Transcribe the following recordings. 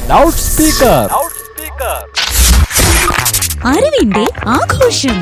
Loud speaker അറിവിന്റെ ആഘോഷം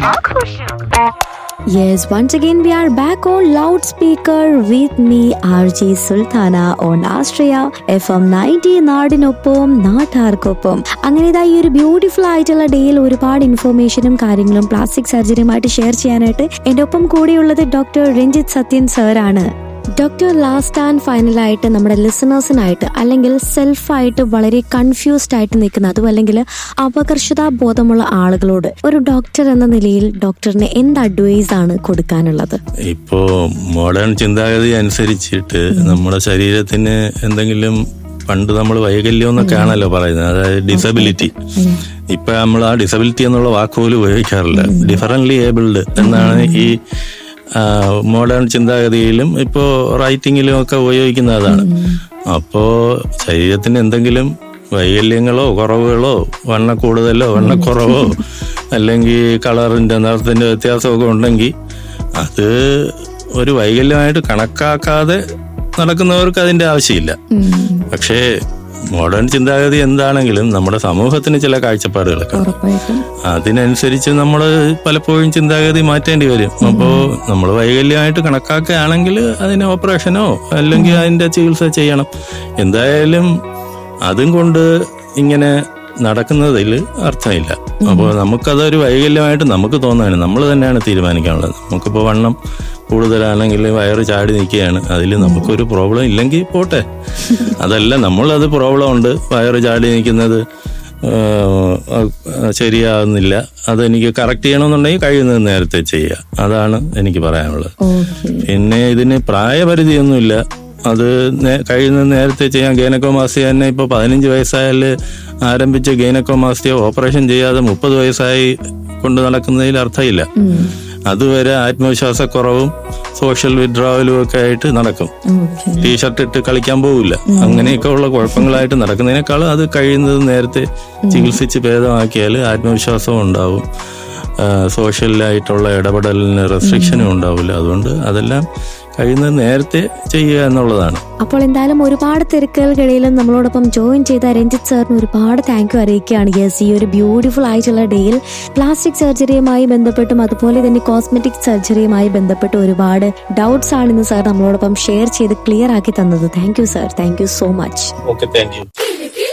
Yes, once again we are back on loudspeaker with me RJ Sultana on Astria FM 90 നാടിനൊപ്പം നാട്ടാർക്കൊപ്പം അങ്ങനെ ഇതാ ഈ ഒരു ബ്യൂട്ടിഫുൾ ആയിട്ടുള്ള ഡേയിൽ ഒരുപാട് ഇൻഫോർമേഷനും കാര്യങ്ങളും പ്ലാസ്റ്റിക് സർജറിയുമായിട്ട് ഷെയർ ചെയ്യാനായിട്ട് എൻ്റെ ഒപ്പം കൂടെയുള്ളത് ഡോക്ടർ രഞ്ജിത്ത് സത്യൻ സർ ആണ് ഡോക്ടർ ലാസ്റ്റ് ആൻഡ് ഫൈനലായിട്ട് നമ്മുടെ ലിസണേഴ്സിനായിട്ട് അല്ലെങ്കിൽ സെൽഫായിട്ട് വളരെ കൺഫ്യൂസ്ഡ് ആയിട്ട് നിൽക്കുന്ന അതും അല്ലെങ്കിൽ അപകർഷതാ ബോധമുള്ള ആളുകളോട് ഒരു ഡോക്ടർ എന്ന നിലയിൽ ഡോക്ടറിന് എന്ത് അഡ്വൈസ് ആണ് കൊടുക്കാനുള്ളത് ഇപ്പോ മോഡേൺ ചിന്താഗതി അനുസരിച്ചിട്ട് നമ്മുടെ ശരീരത്തിന് എന്തെങ്കിലും പണ്ട് നമ്മൾ വൈകല്യം എന്നൊക്കെ ആണല്ലോ പറയുന്നത് അതായത് ഡിസബിലിറ്റി ഇപ്പൊ നമ്മൾ ആ ഡിസബിലിറ്റി എന്നുള്ള വാക്ക് പോലും ഉപയോഗിക്കാറില്ല ഡിഫറൻറ്റ്ലി ഏബിൾഡ് എന്നാണ് ഈ മോഡേൺ ചിന്താഗതിയിലും ഇപ്പോ റൈറ്റിങ്ങിലും ഒക്കെ ഉപയോഗിക്കുന്നതാണ് അപ്പോ ശരീരത്തിന് എന്തെങ്കിലും വൈകല്യങ്ങളോ കുറവുകളോ വണ്ണ കൂടുതലോ വണ്ണക്കുറവോ അല്ലെങ്കിൽ കളറിന്റെ നിറത്തിന്റെ വ്യത്യാസമൊക്കെ ഉണ്ടെങ്കിൽ അത് ഒരു വൈകല്യമായിട്ട് കണക്കാക്കാതെ നടക്കുന്നവർക്ക് അതിന്റെ ആവശ്യമില്ല പക്ഷേ മോഡേൺ ചിന്താഗതി എന്താണെങ്കിലും നമ്മുടെ സമൂഹത്തിന് ചില കാഴ്ചപ്പാടുകളൊക്കെ ഉണ്ട്. ഉറപ്പായിട്ടും അതിനനുസരിച്ച് നമ്മൾ പലപ്പോഴും ചിന്താഗതി മാറ്റേണ്ടി വരും അപ്പോൾ നമ്മൾ വൈകല്യമായിട്ട് കണക്കാക്കുകയാണെങ്കിൽ അതിന് ഓപ്പറേഷനോ അല്ലെങ്കിൽ അതിന്റെ ചികിത്സ ചെയ്യണം എന്തായാലും അതും കൊണ്ട് ഇങ്ങനെ നടക്കുന്നതിൽ അർത്ഥമില്ല അപ്പോൾ നമുക്കതൊരു വൈകല്യമായിട്ട് നമുക്ക് തോന്നാണ് നമ്മൾ തന്നെയാണ് തീരുമാനിക്കാനുള്ളത് നമുക്കിപ്പോൾ വണ്ണം കൂടുതലാണെങ്കിൽ വയറ് ചാടി നിൽക്കുകയാണ് അതിൽ നമുക്കൊരു പ്രോബ്ലം ഇല്ലെങ്കിൽ പോട്ടെ അതല്ല നമ്മളത് പ്രോബ്ലം ഉണ്ട് വയറ് ചാടി നിൽക്കുന്നത് ഏഹ്, ശരിയാകുന്നില്ല അതെനിക്ക് കറക്റ്റ് ചെയ്യണമെന്നുണ്ടെങ്കിൽ കഴിയുന്നത് നേരത്തെ ചെയ്യുക അതാണ് എനിക്ക് പറയാനുള്ളത് ഓക്കെ പിന്നെ ഇതിന് പ്രായപരിധിയൊന്നുമില്ല അത് നേ- കഴിയുന്നത് നേരത്തെ ചെയ്യാൻ ഗൈനക്കോമാസ്തി തന്നെ ഇപ്പൊ പതിനഞ്ച് വയസ്സായാൽ ആരംഭിച്ച ഗൈനക്കോമാസ്തിയെ ഓപ്പറേഷൻ ചെയ്യാതെ മുപ്പത് വയസ്സായി കൊണ്ട് നടക്കുന്നതിൽ അർത്ഥമില്ല അതുവരെ ആത്മവിശ്വാസക്കുറവും സോഷ്യൽ വിഡ്രോവലും ഒക്കെ ആയിട്ട് നടക്കും ഓക്കെ ടീഷർട്ട് ഇട്ട് കളിക്കാൻ പോകില്ല അങ്ങനെയൊക്കെ ഉള്ള കുഴപ്പങ്ങളായിട്ട് നടക്കുന്നതിനേക്കാളും അത് കഴിയുന്നത് നേരത്തെ ചികിത്സിച്ച് ഭേദമാക്കിയാൽ ആത്മവിശ്വാസവും ഉണ്ടാവും ആ, സോഷ്യലായിട്ടുള്ള ഇടപെടലിന് റെസ്ട്രിക്ഷനും ഉണ്ടാവില്ല അതുകൊണ്ട് അതെല്ലാം കഴിയുന്നത് നേരത്തെ ചെയ്യുക എന്നുള്ളതാണ് അപ്പോൾ എന്തായാലും ഒരുപാട് തിരക്കുകൾക്കിടയിലും നമ്മളോടൊപ്പം ജോയിൻ ചെയ്ത രഞ്ജിത്ത് സാറിന് ഒരുപാട് താങ്ക് യു അറിയിക്കുകയാണ് യെസ് ഈ ഒരു ബ്യൂട്ടിഫുൾ ആയിട്ടുള്ള ഡേയിൽ പ്ലാസ്റ്റിക് സർജറിയുമായി ബന്ധപ്പെട്ടും അതുപോലെ തന്നെ കോസ്മെറ്റിക് സർജറിയുമായി ബന്ധപ്പെട്ട് ഒരുപാട് ഡൗട്ട്സ് ആണ് ഇന്ന് സാർ നമ്മളോടൊപ്പം ഷെയർ ചെയ്ത് ക്ലിയർ ആക്കി തന്നത് thank you sir thank you so much okay thank U